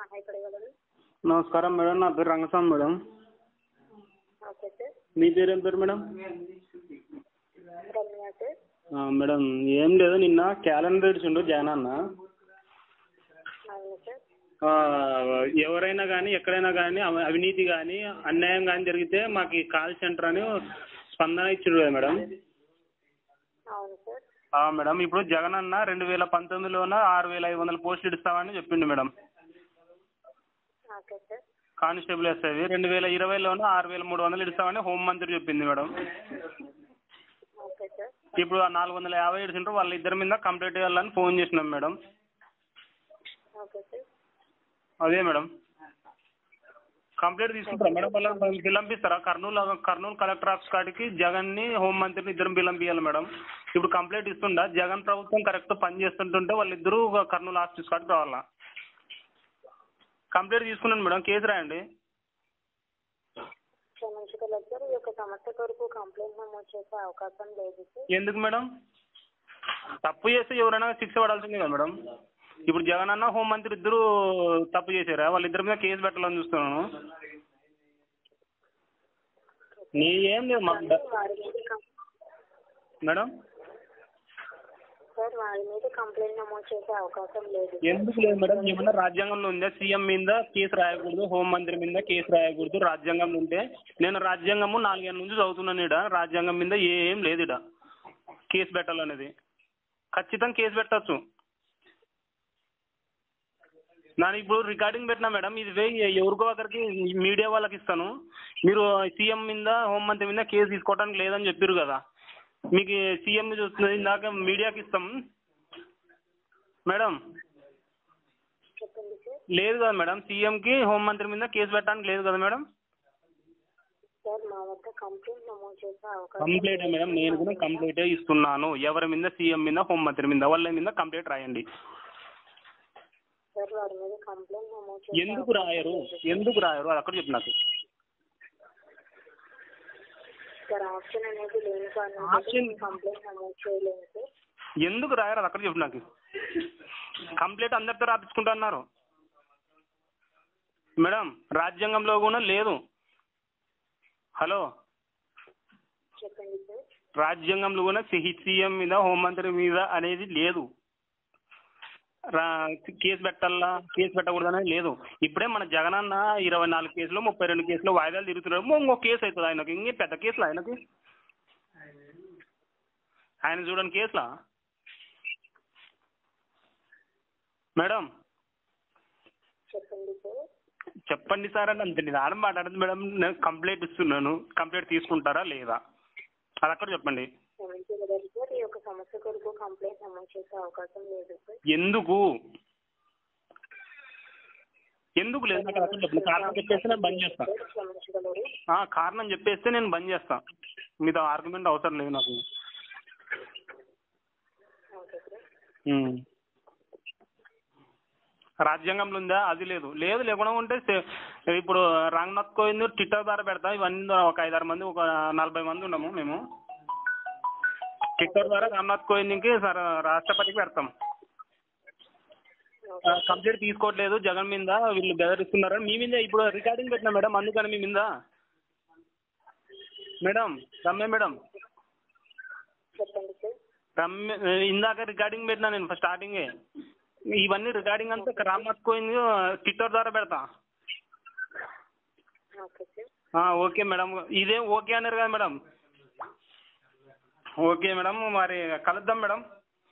సహాయపడగలను నమస్కారం మేడం నా పేరు రంగస్వామి మేడం ఓకే సార్ మీ పేరు ఏం పేరు మేడం రమ్య సార్ ఆ, మేడం ఏం లేదు నిన్న క్యాలెండర్ ఇచ్చిండు జగన్ అన్న అవును సార్ ఆ, ఎవరైనా కానీ ఎక్కడైనా కానీ అవ- అవినీతి కానీ అన్యాయం కానీ జరిగితే మాకు ఈ కాల్ సెంటర్ అని స్పందన ఇచ్చిండు కదా మేడం అవును సార్ ఆ, మేడం ఇప్పుడు జగన్ అన్న రెండు వేల పంతొమ్మిదిలోన ఆరు వేల ఐదు వందల పోస్టులు ఇస్తామని చెప్పిండు మేడం ఓకే సార్ కానిస్టేబుల్ వస్తుంది రెండు వేల ఇరవైలోన ఆరు వేల మూడు వందలు ఇస్తామని హోంమంత్రి చెప్పింది మేడం ఓకే సార్ ఇప్పుడు ఆ నాలుగు వందల యాభై ఇచ్చిండ్రు వాళ్ళ ఇద్దరి మీద కంప్లీట్ చేయాలని ఫోన్ చేసినాం మేడం ఓకే సార్ అదే మేడం కంప్లీట్ తీసుకుంటారా మేడం వాళ్ళని బిల్లంపిస్తారా కర్నూలు కర్నూలు కలెక్టర్ ఆఫీస్ కాడికి జగన్ని హోంమంత్రిని ఇద్దరు బిల్లంపియాలి మేడం ఇప్పుడు కంప్లైంట్ ఇస్తుండా జగన్ ప్రభుత్వం కరెక్ట్ పని చేస్తుంటుంటే వాళ్ళిద్దరూ కర్నూలు ఆఫీస్ కాడికి రావాలా కంప్లైంట్ తీసుకున్నాను మేడం కేసు రాయండి క్షమించగలరు సార్ ఈ యొక్క సమస్య కొరకు కంప్లైంట్ నమోదు చేసే అవకాశం లేదు సార్ ఎందుకు మేడం తప్పు చేస్తే ఎవరైనా శిక్ష పడాల్సిందే కదా మేడం ఇప్పుడు జగన్ అన్న హోంమంత్రి ఇద్దరు తప్పు చేశారా వాళ్ళిద్దరి మీద కేసు పెట్టాలని చూస్తున్నాను నీ ఏం లేదు మాకు డ- వారి మీద కం- మేడం సార్ వారి మీద కంప్లైంట్ నమోదు చేసే అవకాశం లేదు సార్. ఎందుకు లేదు మేడం ఏమన్నా రాజ్యాంగంలో ఉందా సీఎం మీద కేసు రాయకూడదు హోంమంత్రి మీద కేసు రాయకూడదు రాజ్యాంగంలో ఉంటే నేను రాజ్యాంగము నాలుగేళ్ళ నుంచి చదువుతున్నాను ఇడ రాజ్యాంగం మీద ఏం లేదు ఇడ కేసు పెట్టాలనేది ఖచ్చితంగా కేసు పెట్టచ్చు నేను ఇప్పుడు రికార్డింగ్ పెట్టినా మేడం ఇది వేయి ఎవరికో ఒకరికి మీడియా వాళ్ళకి ఇస్తాను మీరు సీఎం మీద హోంమంత్రి మీద కేసు తీసుకోవడానికి లేదని చెప్పారు కదా మీకు సీఎం చూస్తున్నది ఇందాక మీడియాకి ఇస్తాం మేడం చెప్పండి సార్ లేదు కదా మేడం సీఎంకి హోంమంత్రి మీద కేసు పెట్టడానికి లేదు కదా మేడం సార్ మా వద్ద కంప్లైంట్ నమోదు చేసే అవకాశం కంప్లీట్ మేడం నేను కూడా కంప్లీట్ ఇస్తున్నాను ఎవరి మీద సీఎం మీద హోంమంత్రి మీద వాళ్ళ మీద కంప్లీట్ రాయండి సార్ వారి మీద కంప్లైంట్ నమోదు చేసే ఎందుకు రాయరు ఎందుకు రాయరు అది అక్కడ చెప్పు నాకు సార్ ఆప్షన్ అనేది లేని కారణం Option- కంప్లైంట్ నమోదు చేయలేము సార్ ఎందుకు రాయరు అది అక్కడ చెప్పు నాకు కంప్లీట్ అందరితో రాపించుకుంటున్నారు మేడం రాజ్యాంగంలో కూడా లేదు హలో చెప్పండి సార్ రాజ్యాంగంలో కూడా సీఎం మీద హోంమంత్రి మీద అనేది లేదు రా కేసు పెట్టాలా కేసు పెట్టకూడదు అనేది లేదు ఇప్పుడే మన జగనన్న ఇరవై నాలుగు కేసులు ముప్పై రెండు కేసులు వాయిదాలు తిరుగుతున్నాడు ఇంకో కేసు అవుతుంది ఆయనకి ఇంకే పెద్ద కేసులు ఆయనకి ఆయన చూడండి కేసులా మేడం చెప్పండి సార్ చెప్పండి సార్ అని అంతే నేను ఆడ మాట్లాడదు మేడం నేను కంప్లైంట్ ఇస్తున్నాను కంప్లైంట్ తీసుకుంటారా లేదా అది అక్కడ చెప్పండి క్షమించగలరు సార్ ఈ యొక్క సమస్య కొరకు కంప్లైంట్ నమోదు చేసే అవకాశం లేదు సార్ ఎందుకు ఎందుకు లేదు నాకు అసలు చెప్పండి కారణం చెప్పేస్తే నేను బంద్ చేస్తా సార్ క్షమించగలరు ఆ, కారణం చెప్పేస్తే నేను బంద్ చేస్తా మీతో ఆర్గ్యుమెంట్ అవసరం లేదు నాకు ఓకే సార్ ఉమ్. రాజ్యాంగంలో ఉందా అది లేదు లేదు లేకుండా ఉంటే సే- ఇప్పుడు రంగనాథ్ కోవింద్ ట్విట్టర్ ద్వారా పెడతాం ఇవన్నీ ఒక ఐదారు మంది ఒక నలభై మంది ఉన్నాము మేము ట్విట్టర్ ద్వారా రామ్నాథ్ కోవింద్కి సార్ రాష్ట్రపతికి పెడతాం ఓకే కంప్లీట్ తీసుకోవట్లేదు జగన్ మీద వీళ్ళు బెదిరిస్తున్నారు మీ మీద ఇప్పుడు రికార్డింగ్ పెట్టినా మేడం అందుకని మీ మీద మేడం రమ్య మేడం చెప్పండి సార్ రమ్య ఇందాక రికార్డింగ్ పెట్టినా నేను ఫస్ట్ స్టార్టింగే ఇవన్నీ రికార్డింగ్ అంతా రామ్నాథ్ కోవింద్ ట్విట్టర్ ద్వారా పెడతా ఓకే సార్ ఆ, ఓకే మేడం ఇదేం ఓకే అన్నారు కదా మేడం ఓకే మేడం మరి కలుద్దాం మేడం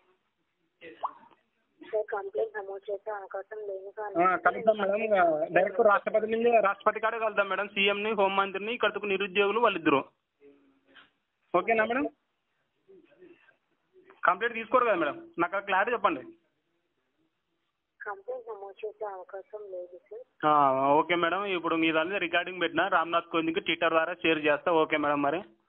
సార్ కంప్లైంట్ నమోదు చేసే అవకాశం లేని ఆ, కలుద్దాం మేడం ఇక డైరెక్ట్ రాష్ట్రపతి మీద రాష్ట్రపతి కాడే కలుద్దాం మేడం సీఎంని హోంమంత్రిని ఇక్కడకు నిరుద్యోగులు వాళ్ళిద్దరు ఓకేనా మేడం కంప్లీట్ తీసుకోరు కదా మేడం నాకు క్లారిటీ చెప్పండి కంప్లైంట్ నమోదు చేసే అవకాశం లేదు సార్ ఆ, ఓకే మేడం ఇప్పుడు మీ దాని మీద రికార్డింగ్ పెట్టినా రామ్నాథ్ కోవింద్కి ట్విట్టర్ ద్వారా షేర్ చేస్తా ఓకే మేడం మరి